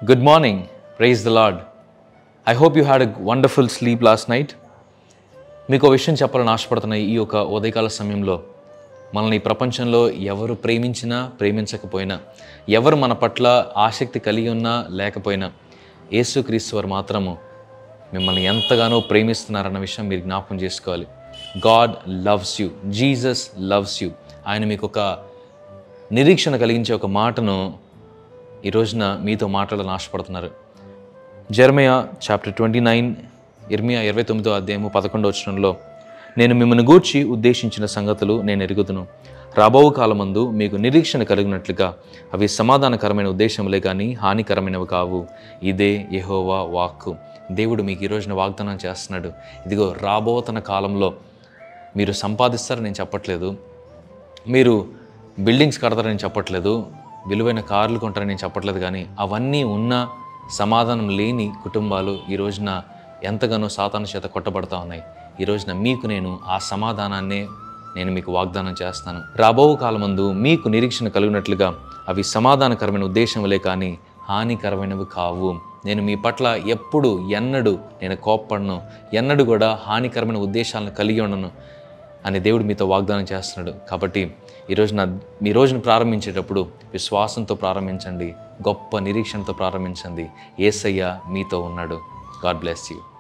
Good morning. Praise the Lord. I hope you had a wonderful sleep last night. మీకు ఒక విషయం చెప్పాలని ఆశపడుతున్న ఈ యొక్క ఉదయకాల సమయంలో మనల్ని ఈ ప్రపంచంలో ఎవరు ప్రేమించినా ప్రేమించకపోయినా ఎవరు మన పట్ల ఆసక్తి కలిగి ఉన్నా లేకపోయినా యేసుక్రీస్తు వారు మాత్రము మిమ్మల్ని ఎంతగానో ప్రేమిస్తున్నారన్న విషయం మీరు జ్ఞాపకం చేసుకోవాలి God loves you Jesus loves you ఆయన మీకు ఒక నిరీక్షణ కలిగించే ఒక మాటను ఈ రోజున మీతో మాట్లాడాలని ఆశపడుతున్నారు జర్మయ చాప్టర్ ట్వంటీ నైన్ ఇర్మియా ఇరవై తొమ్మిదో అధ్యాయము పదకొండో వచనంలో నేను మిమ్మల్ని గూర్చి ఉద్దేశించిన సంగతులు నేను ఎరుగుదును రాబో కాలమందు మీకు నిరీక్షణ కలిగినట్లుగా అవి సమాధానకరమైన ఉద్దేశములే కానీ హానికరమైనవి కావు ఇదే యెహోవా వాక్కు దేవుడు మీకు ఈ రోజున వాగ్దానం చేస్తున్నాడు ఇదిగో రాబోతున్న కాలంలో మీరు సంపాదిస్తారని నేను చెప్పట్లేదు మీరు బిల్డింగ్స్ కడతారని చెప్పట్లేదు విలువైన కార్లు కొంటారని నేను చెప్పట్లేదు కానీ అవన్నీ ఉన్న సమాధానం లేని కుటుంబాలు ఈ రోజున ఎంతగానో సాతాను చేత కొట్టబడతా ఉన్నాయి ఈ రోజున మీకు నేను ఆ సమాధానాన్నే నేను మీకు వాగ్దానం చేస్తాను రాబో కాలమందు మీకు నిరీక్షణ కలిగినట్లుగా అవి సమాధానకరమైన ఉద్దేశములే కానీ హానికరమైనవి కావు నేను మీ పట్ల ఎప్పుడు ఎన్నడూ నేను కోప్పడను ఎన్నడూ కూడా హానికరమైన ఉద్దేశాలను కలిగి ఉండను అని దేవుడు మీతో వాగ్దానం చేస్తున్నాడు కాబట్టి ఈ రోజున మీ రోజును ప్రారంభించేటప్పుడు విశ్వాసంతో ప్రారంభించండి గొప్ప నిరీక్షణతో ప్రారంభించండి ఏసయ్య మీతో ఉన్నాడు గాడ్ బ్లెస్ యూ